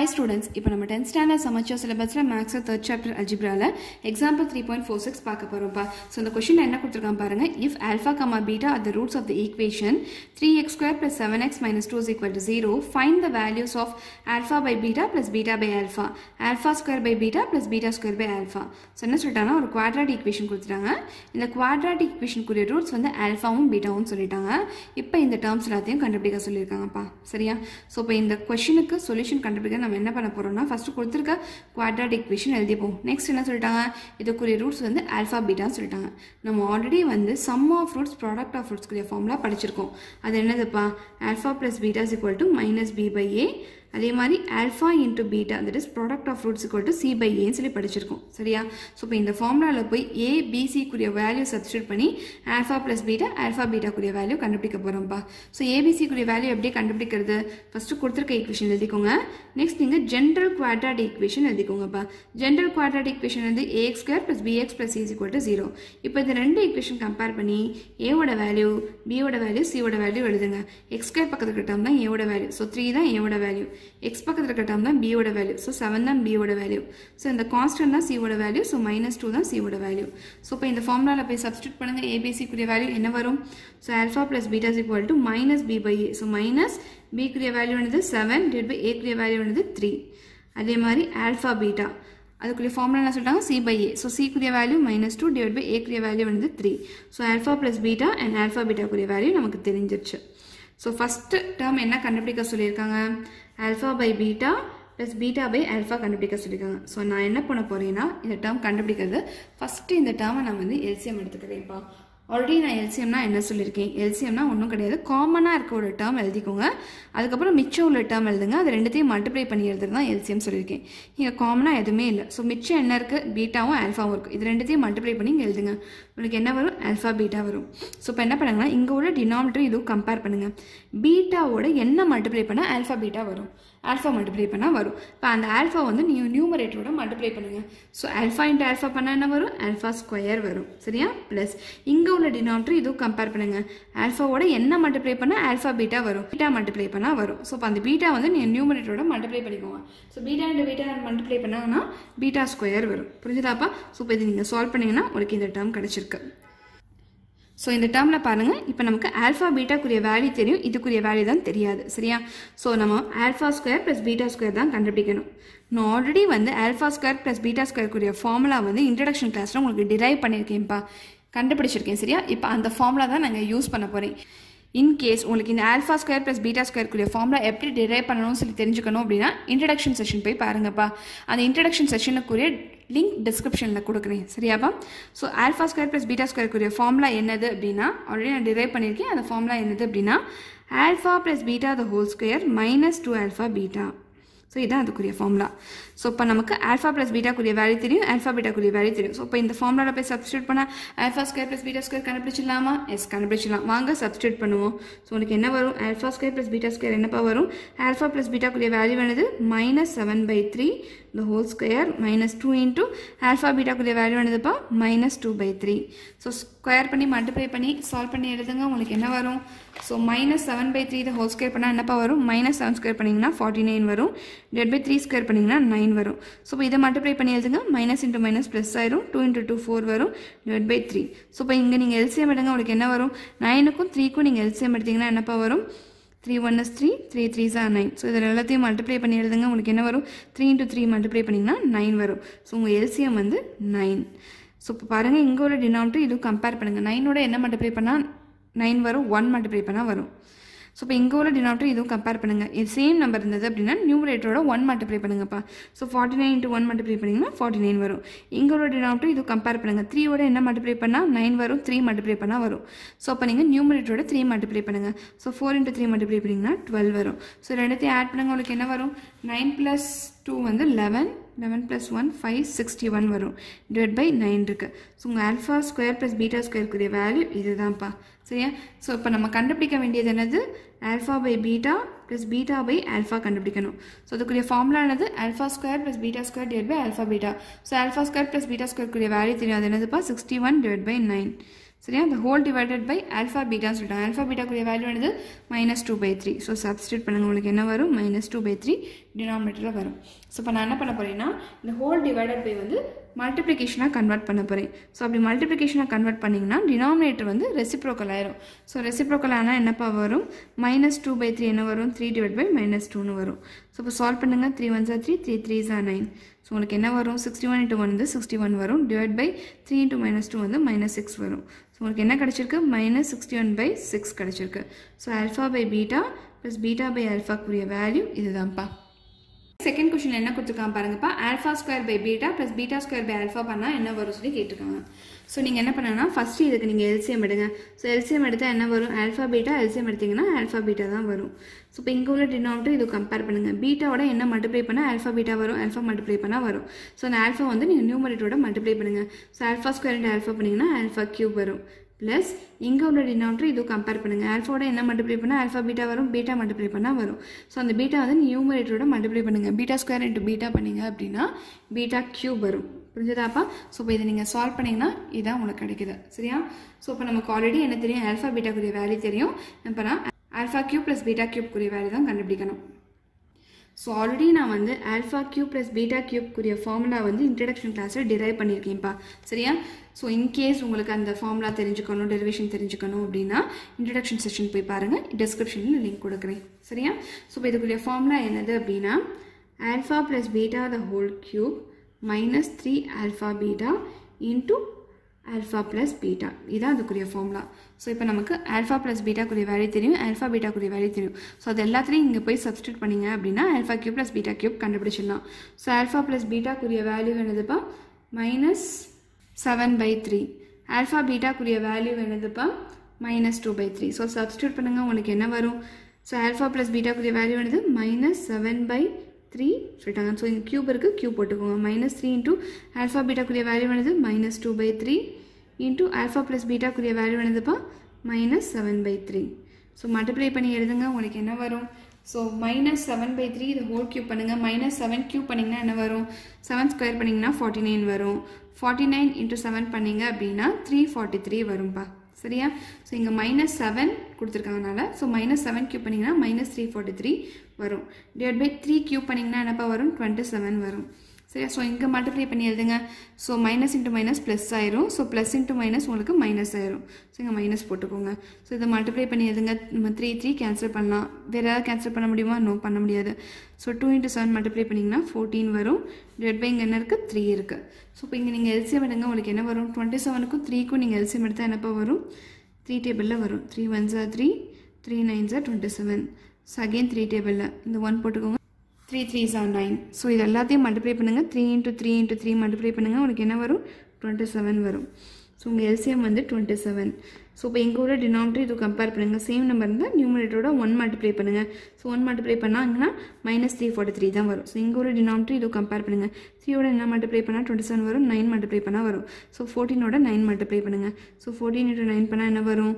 hi students இப்போ நம்ம tenth standard Samacheer சிலபஸில் மேக்ஸ் தேர்ட் சாப்டர் அல்ஜிப்ராவில் example three point four six பார்க்க போகிறோம்ப்பா ஸோ இந்த கொஷின் என்ன கொடுத்துருக்கான் பாருங்க if alpha comma beta at the roots of the equation 3x square plus 7x minus 2 is equal to 0 find the values of alpha by beta plus beta by alpha alpha square by beta plus beta square by alpha so என்ன சொல்லிட்டாங்கன்னா ஒரு quadratic equation கொடுத்துட்டாங்க இந்த quadratic ஈக்குவேஷனுக்குரிய roots வந்து ஆல்ஃபாவும் பீட்டாவும் சொல்லிட்டாங்க இப்போ இந்த terms எல்லாத்தையும் கண்டுபிடிக்க சொல்லியிருக்காங்கப்பா சரியா ஸோ இப்போ இந்த கொஷினுக்கு சொல்யூஷன் கண்டுபிடிக்க நம்ம என்ன பண்ண போகிறோம்னா ஃபஸ்ட்டு கொடுத்துருக்க குவாட்ராட்டிக் ஈக்குவேஷன் எழுதிப்போம் நெக்ஸ்ட் என்ன சொல்லிட்டாங்க இதுக்குரிய ரூட்ஸ் வந்து ஆல்ஃபா பீட்டான்னு சொல்லிட்டாங்க நம்ம ஆல்ரெடி வந்து sum of roots product of ரூட்ஸ்க்குரிய ஃபார்முலா படிச்சிருக்கோம் அது என்னதுப்பா alpha plus beta is equal to minus B by A அதே மாதிரி alpha into beta that is product of roots equal to C by ஏன்னு சொல்லி படிச்சிருக்கோம் சரியா ஸோ இப்போ இந்த ஃபார்முலாவில் போய் ஏ பிசிக்குரிய வேல்யூ சப்ஸ்டியூட் பண்ணி ஆல்ஃபா ப்ளஸ் பீட்டா ஆல்ஃபா பீட்டாக்குரிய வேல்யூ கண்டுபிடிக்க போகிறோம்ப்பா ஸோ ஏபிசிக்குரிய வேல்யூ எப்படி கண்டுபிடிக்கிறது ஃபஸ்ட்டு கொடுத்துருக்க ஈக்குவேஷன் எழுதிக்கோங்க நெக்ஸ்ட் நீங்கள் ஜென்ரல் குவாட்ராட் ஈக்குவேஷன் எழுதிக்கோங்கப்பா ஜென்ரல் குவாட்ராட் ஈக்குவேஷன் வந்து A X square plus B X plus is equal to zero இப்போ இந்த ரெண்டு ஈக்குவேஷன் கம்பேர் பண்ணி ஏவோட வேல்யூ பியோட வேல்யூ சியோட வேல்யூ எழுதுங்க எக்ஸ் ஸ்கொயர் பக்கத்தில் இருக்க டேர்ம் தான் ஏவோட வேல்யூ ஸோ த்ரீ தான் ஏவோட வேல்யூ எக்ஸ் பக்கத்தில் இருக்க டேர்ம் தான் பியோட வேல்யூ ஸோ செவன் தான் பியோட வேல்யூ ஸோ இந்த கான்ஸ்டன்ட் தான் சியோட வேல்யூ ஸோ மைனஸ் டூ தான் சியோட வேல்யூ ஸோ இப்போ இந்த ஃபார்முலாவில் போய் சப்ஸ்டியூட் பண்ணுங்கள் ஏபிசிக்குரிய வேல்யூ என்ன வரும் so alpha plus beta is equal to minus B by A so minus பிக்குரிய வேல்யூ என்னது செவன் டிவைட் பை ஏக்குரிய வேல்யூ என்னது த்ரீ அதே மாதிரி ஆல்ஃபா பீட்டா அதுக்குரிய ஃபார்முலா என்ன சொல்லிட்டாங்க சி பை ஏ ஸோ சிக்குரிய value minus two divide by ஏக்குரிய வேல்யூ வந்து three so alpha plus beta and alpha பீட்டாக்குரிய வேல்யூ நமக்கு தெரிஞ்சிருச்சு ஸோ ஃபஸ்ட்டு டேர்ம் என்ன கண்டுபிடிக்க சொல்லியிருக்காங்க alpha by beta plus beta by alpha கண்டுபிடிக்க சொல்லியிருக்காங்க ஸோ நான் என்ன பண்ண போகிறேன்னா இந்த டேர்ம் கண்டுபிடிக்கிறது ஃபஸ்ட்டு இந்த டேர்மை நான் வந்து எல்சிஎம் எடுத்துக்கிறேன்ப்பா ஆல்ரெடி நான் எல்சிஎம்னா என்ன சொல்லியிருக்கேன் எல்சிஎம்னா ஒன்றும் கிடையாது காமனாக இருக்க ஒரு டேர்ம் எழுதிக்கோங்க அதுக்கப்புறம் மிச்சம் உள்ள டேர்ம் எழுதுங்க அது ரெண்டுத்தையும் மல்டிப்ளை பண்ணி எழுதுறது தான் எல்சிஎம் சொல்லியிருக்கேன் இங்கே காமனாக எதுவுமே இல்லை ஸோ மிச்சம் என்ன இருக்குது பீட்டாவும் ஆல்ஃபாவும் இருக்குது இது ரெண்டுத்தையும் மல்டிப்ளை பண்ணி இங்கே எழுதுங்க உங்களுக்கு என்ன வரும் ஆல்ஃபா பீட்டா வரும் ஸோ இப்போ என்ன பண்ணுங்கன்னா இங்கே உள்ள டினாமினேட்டர் இதுவும் கம்பேர் பண்ணுங்கள் பீட்டாவோட என்ன மல்டிப்ளை பண்ணால் ஆல்ஃபா பீட்டா வரும் ஆல்ஃபா மல்டிப்ளை பண்ணால் வரும் இப்போ அந்த ஆல்ஃபா வந்து நீங்கள் நியூமரேட்டரோட மல்டிப்ளை பண்ணுங்கள் ஸோ ஆல்ஃபா இன்ட்டு ஆல்ஃபா பண்ணால் என்ன வரும் ஆல்ஃபா ஸ்கொயர் வரும் சரியா ப்ளஸ் இங்கே உள்ள டினாமினேட்டர் இதுவும் கம்பேர் பண்ணுங்கள் ஆல்ஃபாவோட என்ன மல்டிப்ளை பண்ணால் ஆல்ஃபா பீட்டா வரும் பீட்டா மல்டிப்ளை பண்ணால் வரும் ஸோ இப்போ அந்த பீட்டா வந்து நீங்கள் நியூமரேட்டரோட மல்டிப்ளை பண்ணிக்கோங்க so beta into beta multiply பண்ணாங்கன்னா பீட்டா ஸ்கொயர் வரும் புரிஞ்சுதாப்பா ஸோ இப்போ இது நீங்கள் சால்வ் பண்ணிங்கன்னா உங்களுக்கு இந்த டேர்ம் கிடச்சிருக்கு ஸோ இந்த டேர்மில் பாருங்கள் இப்போ நமக்கு ஆல்ஃபா பீட்டாக்குரிய வேல்யூ தெரியும் இதுக்குரிய வேல்யூ தான் தெரியாது சரியா ஸோ நம்ம alpha square plus beta square தான் கண்டுபிடிக்கணும் நான் ஆல்ரெடி வந்து ஆல்ஃபா ஸ்கொயர் ப்ளஸ் பீட்டா ஸ்கொயருக்குரிய ஃபார்முலா வந்து இன்ட்ரடக்ஷன் கிளாஸில் உங்களுக்கு டிரைவ் பண்ணியிருக்கேன்ப்பா கண்டுபிடிச்சிருக்கேன் சரியா இப்போ அந்த ஃபார்முலா தான் நாங்கள் யூஸ் பண்ண போகிறேன் இன்கேஸ் உங்களுக்கு இந்த ஆல்ஃபா ஸ்கொயர் ப்ளஸ் பீட்டா ஸ்கொயருக்குரிய ஃபார்முலா எப்படி டிரைவ் பண்ணணும்னு சொல்லி தெரிஞ்சுக்கணும் அப்படின்னா இன்ட்ரடக்ஷன் செஷன் போய் பாருங்கப்பா அந்த இன்ட்ரடக்ஷன் செஷனுக்குரிய லிங்க் டிஸ்கிரிப்ஷனில் கொடுக்குறேன் சரியாப்பா so alpha square plus beta ஸ்கொயருக்குரிய ஃபார்முலா என்னது அப்படின்னா ஆல்ரெடி நான் டிரைவ் பண்ணியிருக்கேன் அந்த ஃபார்முலா என்னது அப்படின்னா alpha plus beta the whole square minus two alpha beta so இதான் அதுக்குரிய ஃபார்முலா ஸோ இப்போ நமக்கு ஆல்ஃபா ப்ளஸ் பீட்டாக்குரிய வேல்யூ தெரியும் ஆல்ஃபா பீட்டாக்குரிய வேல்யூ தெரியும் ஸோ இப்போ இந்த ஃபார்முலாவில் போய் சப்ஸ்டியூட் பண்ணால் alpha square plus beta square கண்டுபிடிச்சிடலாமா எஸ் கண்டுபிடிச்சிடலாம் வாங்க சப்ஸ்டியூட் பண்ணுவோம் ஸோ உனக்கு என்ன வரும் alpha square plus beta square என்னப்பா வரும் ஆல்ஃபா ப்ளஸ் பீட்டாக்குரிய வேல்யூ என்னது minus seven by three the whole square minus 2 into alpha beta குரிய வேல்யூ என்னதுப்பா minus two by three so square பண்ணி மல்டிப்ளை பண்ணி சால்வ் பண்ணி எழுதுங்க உங்களுக்கு என்ன வரும் so minus seven by three whole square பண்ணால் என்னப்பா வரும் மைனஸ் செவன் ஸ்கொயர் பண்ணிங்கன்னா ஃபார்ட்டி நைன் வரும் டிவைட் பை த்ரீ ஸ்கொயர் பண்ணிங்கன்னா நைன் வரும் ஸோ இப்போ இதை மல்டிப்ளை பண்ணி எழுதுங்க மைனஸ் இன்ட்டு மைனஸ் ப்ளஸ் ஆயிரும் டூ இன்ட்டு டூ ஃபோர் வரும் டிவைட் பை த்ரீ ஸோ இப்போ இங்கே நீங்கள் எல்சிஎம் எடுங்க உங்களுக்கு என்ன வரும் நைனுக்கும் த்ரீக்கும் நீங்கள் எல்சிஎம் எடுத்தீங்கன்னா என்னப்பா வரும் three one is three three three சார் நைன் ஸோ இதில் எல்லாத்தையும் மல்டிப்ளை பண்ணி எழுதுங்க உங்களுக்கு என்ன வரும் த்ரீ இன்ட்டு த்ரீ மல்டிப்ளை பண்ணிங்கன்னா நைன் வரும் ஸோ உங்கள் எல்சிஎம் வந்து நைன் ஸோ இப்போ பாருங்கள் இங்கே உள்ள டினாமினேட்டர் இதுவும் கம்பேர் பண்ணுங்கள் நைனோட என்ன மல்டிப்ளை பண்ணால் நைன் வரும் ஒன் மல்டிப்ளை பண்ணால் வரும் ஸோ இப்போ இங்கே உள்ள டினாமினேட்டர் இதுவும் கம்பேர் பண்ணுங்கள் இது சேம் நம்பர் இருந்தது அப்படின்னா நியூமரேட்டரோட ஒன் மல்டிப்ளை பண்ணுங்கப்பா so forty nine into one multiply பண்ணிங்கன்னா ஃபார்ட்டி நைன் வரும் இங்கே உள்ள டினாமினேட்டர் இது கம்பேர் பண்ணுங்கள் த்ரீயோட என்ன மல்டிப்ளை பண்ணால் நைன் வரும் த்ரீ மல்டிப்ளை பண்ணால் வரும் ஸோ அப்போ நீங்கள் நியூமரேட்டரோட த்ரீ மல்டிப்ளை பண்ணுங்கள் so four into three multiply பண்ணிங்கன்னா டுவெல் வரும் ஸோ ரெண்டுத்தையும் ஆட் பண்ணுங்க உங்களுக்கு என்ன வரும் நைன் ப்ளஸ் டூ வந்து eleven eleven plus one five sixty one வரும் டிவைட் பை நைன் இருக்குது ஸோ உங்கள் ஆல்ஃபா ஸ்கொயர் ப்ளஸ் பீட்டா ஸ்கொயருக்குரிய வேல்யூ இதுதான்ப்பா சரியா ஸோ இப்போ நம்ம கண்டுபிடிக்க வேண்டியது என்னது alpha by beta plus beta by alpha கண்டுபிடிக்கணும் ஸோ அதுக்குரிய ஃபார்முலா என்னது alpha square plus beta square divide by alpha beta so alpha square plus beta ஸ்கொயருக்குரிய வேல்யூ தெரியும் அது என்னதுப்பா sixty one divide by nine சரியா the whole divided by alpha beta சொல்லிட்டாங்க alpha beta குரிய வேல்யூ என்னது minus two by three so substitute பண்ணுங்க உங்களுக்கு என்ன வரும் மைனஸ் டூ பை த்ரீ டினாமினேட்டரில் வரும் ஸோ இப்போ நான் என்ன பண்ண போகிறேன்னா இந்த ஹோல் டிவைடட் பை வந்து மல்டிப்ளிகேஷனாக கன்வெர்ட் பண்ண போகிறேன் ஸோ அப்படி மல்டிப்ளிகேஷனாக கன்வெர்ட் பண்ணிங்கன்னா டினாமினேட்டர் வந்து ரெசிப்ரோக்கல் ஆயிரும் ஸோ ரெசிப்ரோக்கல் ஆனால் என்னப்பா வரும் மைனஸ் டூ பை த்ரீ என்ன வரும் த்ரீ டிவைட் பை மைனஸ் டூன்னு வரும் ஸோ இப்போ சால்வ் பண்ணுங்கள் த்ரீ ஒன் ஜா த்ரீ த்ரீ த்ரீ ஜா நைன் ஸோ உங்களுக்கு என்ன வரும் சிக்ஸ்டி ஒன் இன்ட்டு ஒன் வந்து சிக்ஸ்டி ஒன் வரும் divide by three into minus two வந்து மைனஸ் சிக்ஸ் வரும் ஸோ உங்களுக்கு என்ன கிடச்சிருக்கு minus sixty one by six கிடச்சிருக்கு so alpha by beta plus beta by ஆல்ஃபாக்குரிய வேல்யூ இதுதான்ப்பா செகண்ட் கொஷின் என்ன கொடுத்துருக்காங்க பாருங்கப்பா alpha square by beta plus beta square by alpha பண்ணால் என்ன வரும் சொல்லி கேட்டிருக்காங்க ஸோ நீங்கள் என்ன பண்ணணும்னா ஃபஸ்ட்டு இதுக்கு நீங்கள் எல்சிஎம் எடுங்க ஸோ எல்சிஎம் எடுத்தால் என்ன வரும் ஆல்ஃபா பீட்டா எல்சிஎம் எடுத்தீங்கன்னா ஆல்ஃபா பீட்டா தான் வரும் ஸோ இப்போ இங்கே உள்ள டினாமினேட்டர் இது கம்பேர் பண்ணுங்கள் பீட்டாவோட என்ன மல்டிப்ளை பண்ணால் ஆல்ஃபா பீட்டா வரும் ஆல்ஃபா மல்டிப்ளை பண்ணால் வரும் ஸோ அந்த ஆல்ஃபா வந்து நீங்கள் நியூமரேட்டரோட மல்டிப்ளை பண்ணுங்கள் so alpha square into alpha பண்ணிங்கன்னா ஆல்ஃபா கியூப் வரும் ப்ளஸ் இங்கே உள்ள டினாமினேட்டர் இது கம்பேர் பண்ணுங்கள் ஆல்ஃபாவோட என்ன மல்டிப்ளை பண்ணால் ஆல்ஃபா பீட்டா வரும் பீட்டா மல்டிப்ளை பண்ணால் வரும் ஸோ அந்த பீட்டா வந்து நியூமரேட்டரோட மல்டிப்ளை பண்ணுங்கள் பீட்டா ஸ்கொயர் இன்ட்டு பீட்டா பண்ணீங்க அப்படின்னா பீட்டா கியூப் வரும் புரிஞ்சுதாப்பா ஸோ இப்போ இதை நீங்கள் சால்வ் பண்ணிங்கன்னா இதான் உங்களுக்கு கிடைக்குது சரியா ஸோ இப்போ நமக்கு ஆல்ரெடி என்ன தெரியும் ஆல்ஃபா பீட்டாக்குரிய வேல்யூ தெரியும் இப்போ நான் ஆல்ஃபா கியூப் ப்ளஸ் பீட்டா கியூப்க்குரிய வேல்யூ தான் கண்டுபிடிக்கணும் ஸோ ஆல்ரெடி நான் வந்து ஆல்ஃபா கியூப் ப்ளஸ் பீட்டா கியூப்க்குரிய ஃபார்முலா வந்து இன்ட்ரடக்ஷன் கிளாஸில் டிரைவ் பண்ணியிருக்கேன்ப்பா சரியா ஸோ இன்கேஸ் உங்களுக்கு அந்த ஃபார்முலா தெரிஞ்சுக்கணும் டெரிவேஷன் தெரிஞ்சுக்கணும் அப்படின்னா இன்ட்ரடக்ஷன் செஷன் போய் பாருங்கள் டிஸ்கிரிப்ஷனில் லிங்க் கொடுக்குறேன் சரியா ஸோ இப்போ இதுக்குரிய ஃபார்முலா என்னது அப்படின்னா alpha plus beta the whole cube minus three alpha beta into alpha plus beta இதான் அதுக்குரிய ஃபார்முலா ஸோ இப்போ நமக்கு ஆல்ஃபா ப்ளஸ் பீட்டாக்குரிய வேல்யூ தெரியும் ஆல்ஃபா பீட்டாக்குரிய வேல்யூ தெரியும் ஸோ அது எல்லாத்துலேயும் இங்கே போய் சப்ஸ்டியூட் பண்ணிங்க அப்படின்னா alpha cube plus beta cube கண்டுபிடிச்சிடலாம் ஸோ ஆல்ஃபா ப்ளஸ் பீட்டாக்குரிய வேல்யூ என்னதுப்பா minus seven by three alpha பீட்டாக்குரிய வேல்யூ என்னதுப்பா minus two by three so substitute பண்ணுங்கள் உங்களுக்கு என்ன வரும் ஸோ ஆல்ஃபா ப்ளஸ் பீட்டாக்குரிய வேல்யூ என்னது மைனஸ் செவன் பை த்ரீ சொல்லிட்டாங்க ஸோ இங்கே க்யூப் இருக்குது க்யூப் போட்டுக்கோங்க மைனஸ் த்ரீ இன்ட்டு ஆல்ஃபா பீட்டாக்குரிய வேல்யூ என்னது minus two by three into alpha plus பீட்டாக்குரிய வேல்யூ என்னதுப்பா minus seven by three so multiply பண்ணி எழுதுங்க உங்களுக்கு என்ன வரும் so minus seven by three இது ஹோல் க்யூப் பண்ணுங்கள் மைனஸ் செவன் க்யூப் பண்ணிங்கன்னா என்ன வரும் செவன் ஸ்கொயர் பண்ணிங்கன்னா ஃபார்ட்டி நைன் வரும் ஃபார்ட்டி நைன் இன்ட்டு செவன் பண்ணிங்க அப்படின்னா த்ரீ ஃபார்ட்டி த்ரீ வரும்பா சரியா ஸோ இங்கே மைனஸ் செவன் கொடுத்துருக்காங்கனால ஸோ மைனஸ் செவன் க்யூப் பண்ணிங்கன்னா மைனஸ் த்ரீ ஃபார்ட்டி த்ரீ வரும் டிவைட் பை த்ரீ க்யூப் பண்ணிங்கன்னா என்னப்பா வரும் டுவெண்ட்டி செவன் வரும் சரியா ஸோ இங்கே மல்டிப்ளை பண்ணி எழுதுங்க so minus into minus plus ஆயிரும் ஸோ ப்ளஸ் இன்ட்டு மைனஸ் உங்களுக்கு மைனஸ் ஆயிரும் ஸோ இங்கே மைனஸ் போட்டுக்கோங்க ஸோ இதை மல்டிப்ளை பண்ணி எழுதுங்க நம்ம த்ரீ த்ரீ கேன்சல் பண்ணலாம் வேறு ஏதாவது கேன்சல் பண்ண முடியுமா நோ பண்ண முடியாது so two into seven multiply பண்ணிங்கன்னா ஃபோர்டீன் வரும் டிவைட் பை இங்கே என்ன இருக்குது த்ரீ இருக்குது ஸோ இப்போ இங்கே நீங்கள் எல்சிஎம் எடுங்க உங்களுக்கு என்ன வரும் டுவெண்ட்டி செவனுக்கும் த்ரீக்கும் நீங்கள் எல்சிஎம் எடுத்தால் என்னப்பா வரும் த்ரீ டேபிளில் வரும் த்ரீ ஒன் ஜா த்ரீ த்ரீ நைன் ஜா twenty seven so again three டேபிளில் இந்த ஒன் போட்டுக்கோங்க three three are nine so இது எல்லாத்தையும் மல்டிப்ளை பண்ணுங்கள் three into three into three multiply பண்ணுங்கள் உங்களுக்கு என்ன வரும் டுவெண்ட்டி செவன் வரும் ஸோ உங்கள் எல்சிஎம் வந்து டுவெண்ட்டி செவன் ஸோ இப்போ எங்கள் ஊரில் டினாமினேட்டர் இது கம்பேர் பண்ணுங்கள் சேம் நம்பர் இருந்தால் நியூமரேட்டரோட ஒன் மல்டிப்ளை பண்ணுங்கள் ஸோ ஒன் மல்டிப்ளை பண்ணாங்கன்னா மைனஸ் த்ரீ ஃபார்ட்டி த்ரீ தான் வரும் ஸோ எங்கள் ஊரில் டினாமினேட்டர் இது கம்பேர் பண்ணுங்கள் த்ரீயோட என்ன மல்டிப்ளை பண்ணால் டுவெண்ட்டி செவன் வரும் நைன் மல்டிப்ளை பண்ணால் வரும் ஸோ ஃபோர்டீனோட நைன் மல்டிப்ளை பண்ணுங்கள் ஸோ ஃபோர்டீன் இன்ட்டு நைன் பண்ணால் என்ன வரும்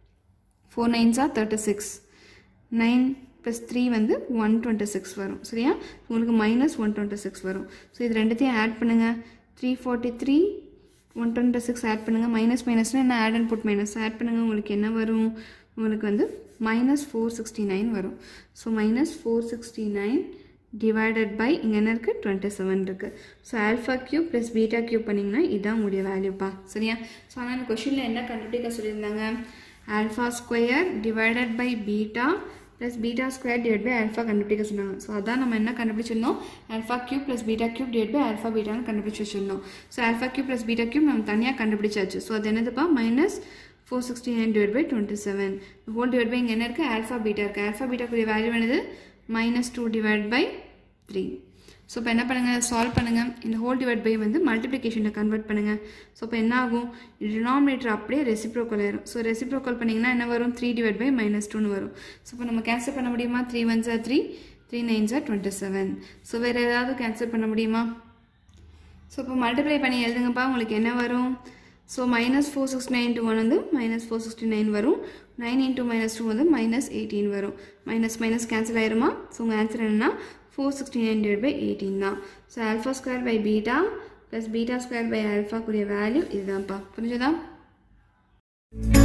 ஃபோர் நைன்ஸா thirty six nine plus three வந்து ஒன் டுவெண்ட்டி சிக்ஸ் வரும் சரியா உங்களுக்கு மைனஸ் ஒன் டுவெண்ட்டி சிக்ஸ் வரும் ஸோ இது ரெண்டுத்தையும் ஆட் பண்ணுங்கள் three forty three one twenty six add பண்ணுங்கள் மைனஸ் மைனஸ்னால் என்ன add and put minus add பண்ணுங்கள் உங்களுக்கு என்ன வரும் உங்களுக்கு வந்து மைனஸ் ஃபோர் சிக்ஸ்டி நைன் வரும் so minus four sixty nine divided by இங்கே என்ன இருக்குது டுவெண்ட்டி செவன் இருக்குது so alpha cube plus beta cube பண்ணிங்கன்னா இதுதான் உங்களுடைய வேல்யூப்பா சரியா ஸோ ஆனால் அந்த கொஷினில் என்ன கண்டுபிடிக்க சொல்லியிருந்தாங்க alpha square divided by beta plus beta square divide by alpha கண்டுபிடிக்க சொன்னாங்க ஸோ அதான் நம்ம என்ன கண்டுபிடிச்சிருந்தோம் alpha cube plus beta cube divide by alpha பீட்டான்னு கண்டுபிடிச்சி வச்சிருந்தோம் so alpha cube plus beta cube நம்ம தனியாக கண்டுபிடிச்சாச்சு ஸோ அது என்னதுப்பா minus four sixty nine divide by twenty seven whole divide by இங்கே என்ன இருக்குது ஆல்ஃபா பீட்டா இருக்குது ஆல்ஃபா பீட்டாக்குரிய வேல்யூ என்னது minus two divide by three so இப்போ என்ன பண்ணுங்கள் சால்வ் பண்ணுங்கள் இந்த ஹோல் டிவைட் பை வந்து மல்டிப்ளிகேஷனை கன்வெர்ட் பண்ணுங்கள் ஸோ இப்போ என்ன ஆகும் டினாமினேட்டர் அப்படியே ரெசிப்ரோக்கல் ஆயிரும் ஸோ ரெசிப்ரோக்கல் பண்ணிங்கன்னா என்ன வரும் த்ரீ டிவைட் பை மைனஸ் டூன்னு வரும் ஸோ இப்போ நம்ம கேன்சல் பண்ண முடியுமா த்ரீ ஒன் ஜா த்ரீ த்ரீ நைன் ஜா டுவெண்ட்டி செவன் ஸோ வேறு ஏதாவது கேன்சல் பண்ண முடியுமா ஸோ இப்போ மல்டிப்ளை பண்ணி எழுதுங்கப்பா உங்களுக்கு என்ன வரும் so minus four sixty nine two one வந்து மைனஸ் ஃபோர் சிக்ஸ்டி நைன் வரும் நைன் இன்டூ மைனஸ் டூ வந்து மைனஸ் எயிட்டீன் வரும் மைனஸ் மைனஸ் கேன்சல் ஆயிருமா ஸோ உங்கள் ஆன்சர் என்னன்னா four sixty nine divide by eighteen தான் so alpha square by beta plus beta square by ஆல்ஃபாக்குரிய value இதுதான்ப்பா புரிஞ்சுதா you